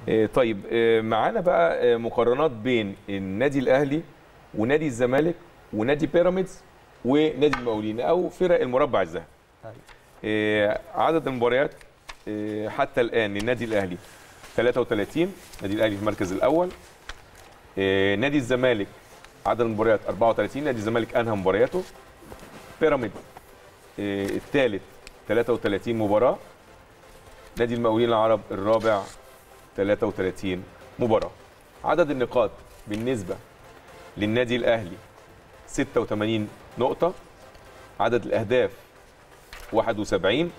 آه، طيب آه، معانا بقى آه، مقارنات بين النادي الاهلي ونادي الزمالك ونادي بيراميدز ونادي المقاولين او فرق المربع الذهبي آه، عدد المباريات آه، حتى الان للنادي الاهلي 33 نادي الاهلي في المركز الاول آه، نادي الزمالك عدد المباريات 34 نادي الزمالك انهى مبارياته بيراميدز آه، الثالث 33 مباراه نادي المقاولين العرب الرابع 33 مباراه عدد النقاط بالنسبه للنادي الاهلي 86 نقطه عدد الاهداف 71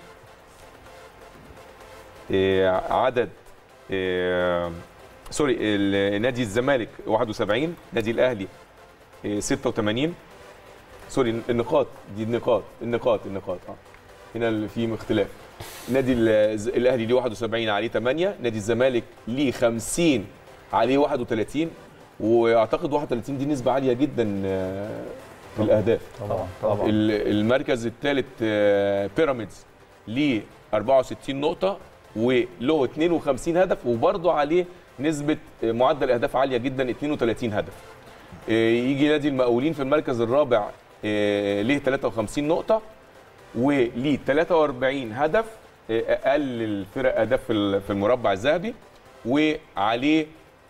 آه، عدد آه، سوري ال- نادي الزمالك 71 نادي الاهلي آه، 86 سوري النقاط دي النقاط النقاط النقاط اه هنا ال- في اختلاف نادي ال- الاهلي ليه 71 عليه 8 نادي الزمالك ليه 50 عليه 31 واعتقد 31 دي نسبه عاليه جدا آه، في الاهداف طبعا طبعا ال- المركز الثالث بيراميدز ليه 64 نقطة وله 52 هدف وبرضه عليه نسبة آه، معدل أهداف عالية جدا 32 هدف. آه، يجي نادي المقاولين في المركز الرابع آه، ليه 53 نقطة وليه 43 هدف آه، أقل الفرق أهداف في ال- في المربع الذهبي وعليه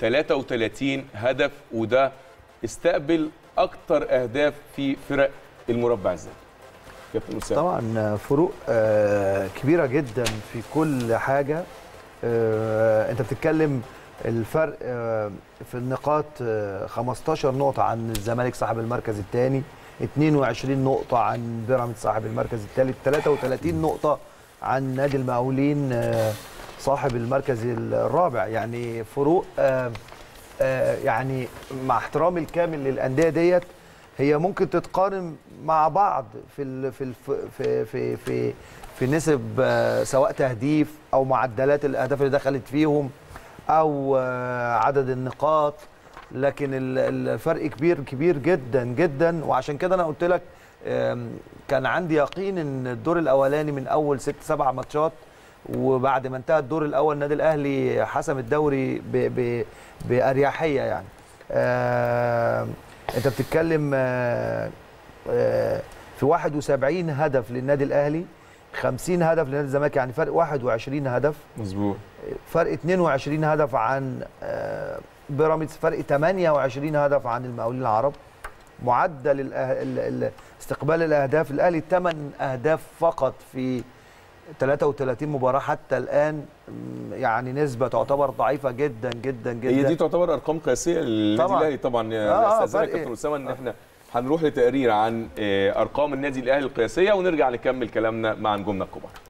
33 هدف وده استقبل أكتر أهداف في فرق المربع الذهبي. كابتن أسامة طبعا فروق آه، كبيره جدا في كل حاجه آه، انت بتتكلم الفرق آه، في النقاط آه، 15 نقطه عن الزمالك صاحب المركز الثاني 22 نقطه عن بيراميدز صاحب المركز الثالث 33 نقطه عن نادي المقاولين آه، صاحب المركز الرابع يعني فروق آه، آه، يعني مع احترامي الكامل للانديه ديت هي ممكن تتقارن مع بعض في ال في ال في في في, في نسب آه، سواء تهديف او معدلات الاهداف اللي دخلت فيهم او آه، عدد النقاط لكن ال- الفرق كبير كبير جدا جدا وعشان كده انا قلت لك آم، كان عندي يقين ان الدور الاولاني من اول ست سبع ماتشات وبعد ما انتهى الدور الاول النادي الاهلي حسم الدوري ب ب باريحيه يعني آم، انت بتتكلم آه، آه، في 71 هدف للنادي الاهلي 50 هدف لنادي الزمالك يعني فرق 21 هدف مظبوط فرق 22 هدف عن آه، بيراميدز فرق 28 هدف عن المقاولين العرب معدل الأه- ال- ال- استقبال الاهداف الاهلي 8 اهداف فقط في 33 مباراه حتى الان م، يعني نسبه تعتبر ضعيفه جدا جدا جدا هي دي تعتبر ارقام قياسيه للنادي طبعاً. الاهلي طبعا آه، آه، استاذنك فرق- كابتن اسامه ان احنا هنروح لتقرير عن آه، ارقام النادي الاهلي القياسيه ونرجع نكمل كلامنا مع نجومنا الكبار